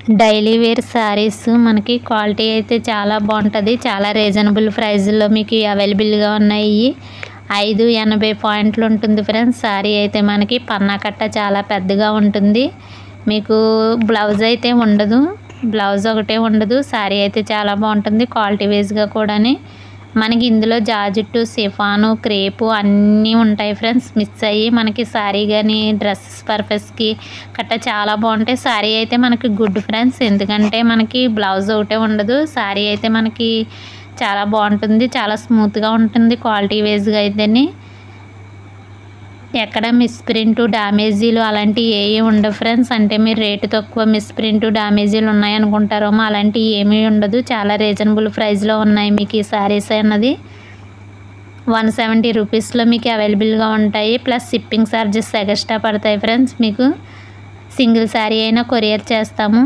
daily wear saris మనకి quality అయితే చాలా బాగుంటుంది చాలా రీజనబుల్ ప్రైస్లో మీకు అవైలబుల్గా ఉన్నాయి ఐదు ఎనభై పాయింట్లు ఉంటుంది ఫ్రెండ్స్ శారీ అయితే మనకి పన్నా కట్ట చాలా పెద్దగా ఉంటుంది మీకు బ్లౌజ్ అయితే ఉండదు బ్లౌజ్ ఒకటే ఉండదు శారీ అయితే చాలా బాగుంటుంది క్వాలిటీ వైజ్గా కూడాని మనకి ఇందులో జాజిట్టు సిఫాను క్రేపు అన్నీ ఉంటాయి ఫ్రెండ్స్ మిక్స్ అయ్యి మనకి శారీ కానీ డ్రెస్సెస్ పర్పస్కి కట్ట చాలా బాగుంటాయి శారీ అయితే మనకి గుడ్ ఫ్రెండ్స్ ఎందుకంటే మనకి బ్లౌజ్ ఒకటే ఉండదు శారీ అయితే మనకి చాలా బాగుంటుంది చాలా స్మూత్గా ఉంటుంది క్వాలిటీ వైజ్గా అయితేనే ఎక్కడ మిస్ప్రింట్ డ్యామేజీలు అలాంటివి ఏవి ఉండవు ఫ్రెండ్స్ అంటే మీరు రేటు తక్కువ మిస్ప్రింట్ డ్యామేజీలు ఉన్నాయనుకుంటారేమో అలాంటివి ఏమీ ఉండదు చాలా రీజనబుల్ ప్రైస్లో ఉన్నాయి మీకు ఈ శారీస్ అన్నది వన్ సెవెంటీ రూపీస్లో మీకు అవైలబుల్గా ఉంటాయి ప్లస్ షిప్పింగ్ ఛార్జెస్ ఎక్స్ట్రా పడతాయి ఫ్రెండ్స్ మీకు సింగిల్ శారీ అయినా కొరియర్ చేస్తాము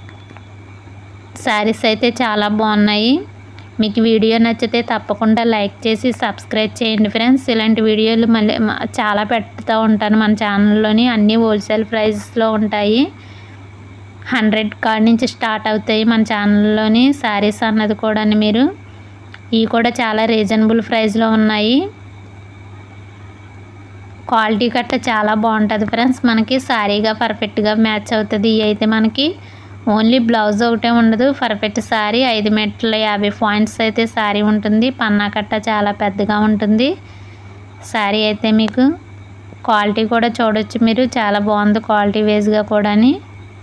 శారీస్ అయితే చాలా బాగున్నాయి మీకు వీడియో నచ్చితే తప్పకుండా లైక్ చేసి సబ్స్క్రైబ్ చేయండి ఫ్రెండ్స్ ఇలాంటి వీడియోలు మళ్ళీ మ- చాలా పెడుతూ ఉంటాను మన ఛానల్లోని అన్నీ హోల్సేల్ ప్రైస్లో ఉంటాయి హండ్రెడ్ కాడ నుంచి స్టార్ట్ అవుతాయి మన ఛానల్లోని శారీస్ అన్నది కూడా మీరు ఇవి కూడా చాలా రీజనబుల్ ప్రైస్లో ఉన్నాయి క్వాలిటీ గట్ట చాలా బాగుంటుంది ఫ్రెండ్స్ మనకి శారీగా పర్ఫెక్ట్గా మ్యాచ్ అవుతుంది ఇవి అయితే మనకి ఓన్లీ బ్లౌజ్ ఒకటే ఉండదు పర్ఫెక్ట్ శారీ ఐదు మీటర్ల యాభై పాయింట్స్ అయితే శారీ ఉంటుంది పన్నా కట్ట చాలా పెద్దగా ఉంటుంది శారీ అయితే మీకు క్వాలిటీ కూడా చూడొచ్చు మీరు చాలా బాగుంది క్వాలిటీ వేస్గా కూడాని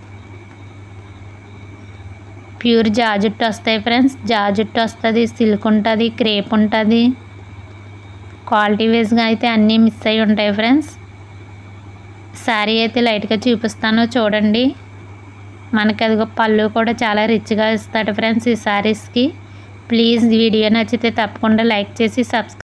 ప్యూర్ జాజుట్టు వస్తాయి ఫ్రెండ్స్ జాజుట్టు వస్తుంది సిల్క్ ఉంటుంది క్రేప్ ఉంటుంది క్వాలిటీ వైజ్గా అయితే అన్నీ మిస్ అయి ఉంటాయి ఫ్రెండ్స్ శారీ అయితే లైట్గా చూపిస్తాను చూడండి మనకి అదిగో పళ్ళు కూడా చాలా రిచ్గా ఇస్తాడు ఫ్రెండ్స్ ఈ శారీస్కి ప్లీజ్ వీడియో నచ్చితే తప్పకుండా లైక్ చేసి సబ్స్క్రైబ్